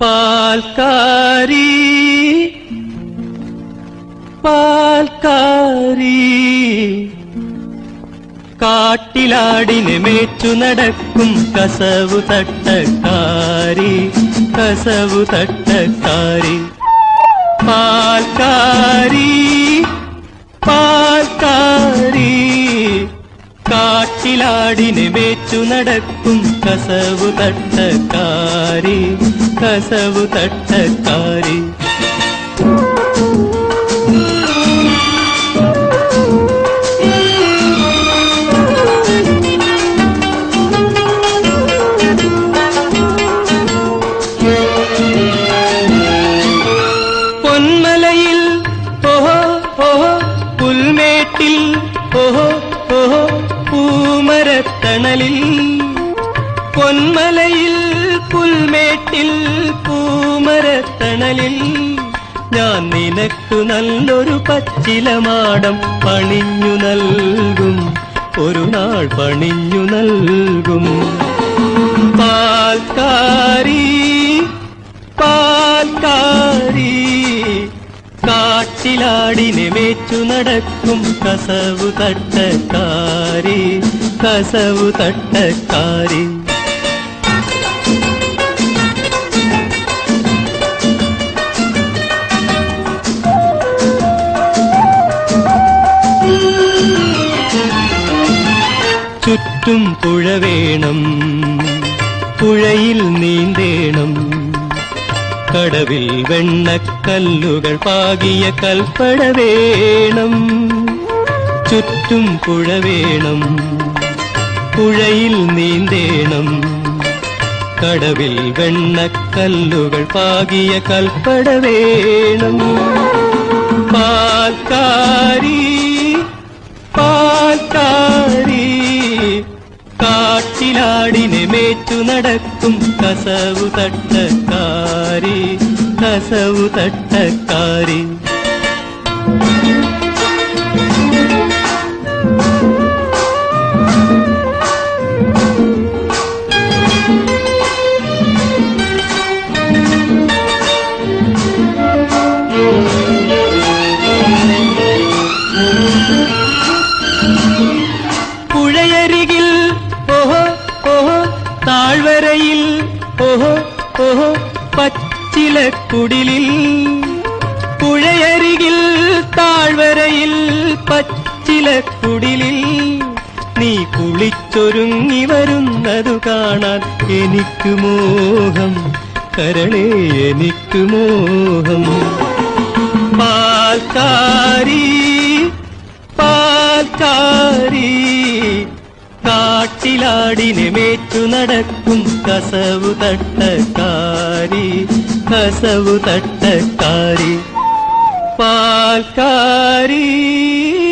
പാൽക്കാരി പാൽക്കാരി കാട്ടിലാടിനെ മേച്ചു നടക്കും കസവു തട്ടക്കാരി കസവു തട്ടക്കാരി പാൽക്കാരി പാൽക്കാരി കാട്ടിലാടിനെ മേച്ചു നടക്കും കസവു തട്ടക്കാരി കസവു തട്ടക്കാരി പൊന്മലയിൽ ഓഹോ ഓഹോ പുൽമേട്ടിൽ ഓഹോ ഓഹോ പൂമരത്തണലിൽ പൊന്മലയിൽ പുൽമേട്ടിൽ പൂമരത്തണലിൽ ഞാൻ നിനക്കു നല്ലൊരു പച്ചിലമാടം പണിഞ്ഞു നൽകും ഒരു നാൾ പണിഞ്ഞു നൽകും പാൽക്കാരി പാൽക്കാരി കാട്ടിലാടിനെ മേച്ചു നടക്കും കസവു തട്ടക്കാരി കസവു തട്ടക്കാരി ചുറ്റും പുഴ വേണം പുഴയിൽ നീന്തേണം കടവിൽ വെണ്ണക്കല്ലുകൾ പാകിയ കൽപ്പട വേണം ചുറ്റും പുഴ വേണം പുഴയിൽ നീന്തേണം കടവിൽ വെണ്ണക്കല്ലുകൾ പാകിയ കൽപ്പട വേണം പാൽക്കാരി പാൽക്കാരി കാട്ടിലാടിനെ മേച്ചു നടക്കും കസവു തട്ടക്കാരി കസവു തട്ടക്കാരി പുഴയരികിൽ ഓഹോ ഓഹോ താഴ്വരയിൽ ഓഹോ ഓഹോ പച്ചിലക്കുടിലിൽ പുഴയരികിൽ താഴ്വരയിൽ പച്ചിലക്കുടിലിൽ നീ കുളിച്ചൊരുങ്ങി വരുന്നതു കാണാൻ എനിക്ക് മോഹം കരളേ എനിക്ക് മോഹം പാൽക്കാരി പാൽക്കാരി കാട്ടിലാടിനെ മേച്ചു നടക്കും കസവു തട്ടക്കാരി കസവു തട്ടക്കാരി പാൽക്കാരി